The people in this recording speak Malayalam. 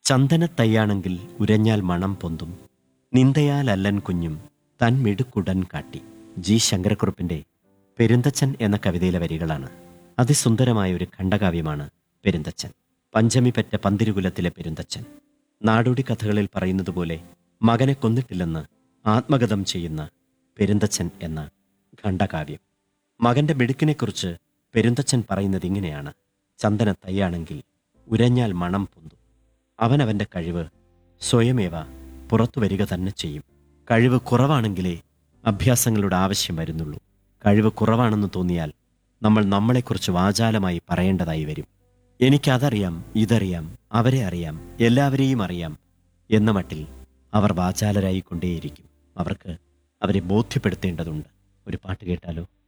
ചന്ദനത്തയ്യാണെങ്കിൽ ഉരഞ്ഞാൽ മണം പൊന്തും നിന്ദയാൽ അല്ലൻ കുഞ്ഞും തൻ മിടുക്കുടൻ കാട്ടി ജി ശങ്കരക്കുറുപ്പിന്റെ പെരുന്തച്ചൻ എന്ന കവിതയിലെ വരികളാണ് അതിസുന്ദരമായ ഒരു ഖണ്ഡകാവ്യമാണ് പെരുന്തച്ചൻ പഞ്ചമി പെറ്റ പന്തിരുകുലത്തിലെ പെരുന്തച്ചൻ നാടോടി കഥകളിൽ പറയുന്നത് പോലെ മകനെ കൊന്നിട്ടില്ലെന്ന് ആത്മഗതം ചെയ്യുന്ന പെരുന്തച്ചൻ എന്ന ഖണ്ഡകാവ്യം മകന്റെ മിടുക്കിനെക്കുറിച്ച് പെരുന്തച്ചൻ പറയുന്നത് ഇങ്ങനെയാണ് ചന്ദന തയ്യാണെങ്കിൽ ഉരഞ്ഞാൽ മണം പൊന്തും അവനവന്റെ കഴിവ് സ്വയമേവ പുറത്തു വരിക തന്നെ ചെയ്യും കഴിവ് കുറവാണെങ്കിലേ അഭ്യാസങ്ങളുടെ ആവശ്യം വരുന്നുള്ളൂ കഴിവ് കുറവാണെന്ന് തോന്നിയാൽ നമ്മൾ നമ്മളെക്കുറിച്ച് വാചാലമായി പറയേണ്ടതായി വരും എനിക്കതറിയാം ഇതറിയാം അവരെ അറിയാം എല്ലാവരെയും അറിയാം എന്ന മട്ടിൽ അവർ വാചാലരായി കൊണ്ടേയിരിക്കും അവർക്ക് അവരെ ബോധ്യപ്പെടുത്തേണ്ടതുണ്ട് ഒരു പാട്ട് കേട്ടാലോ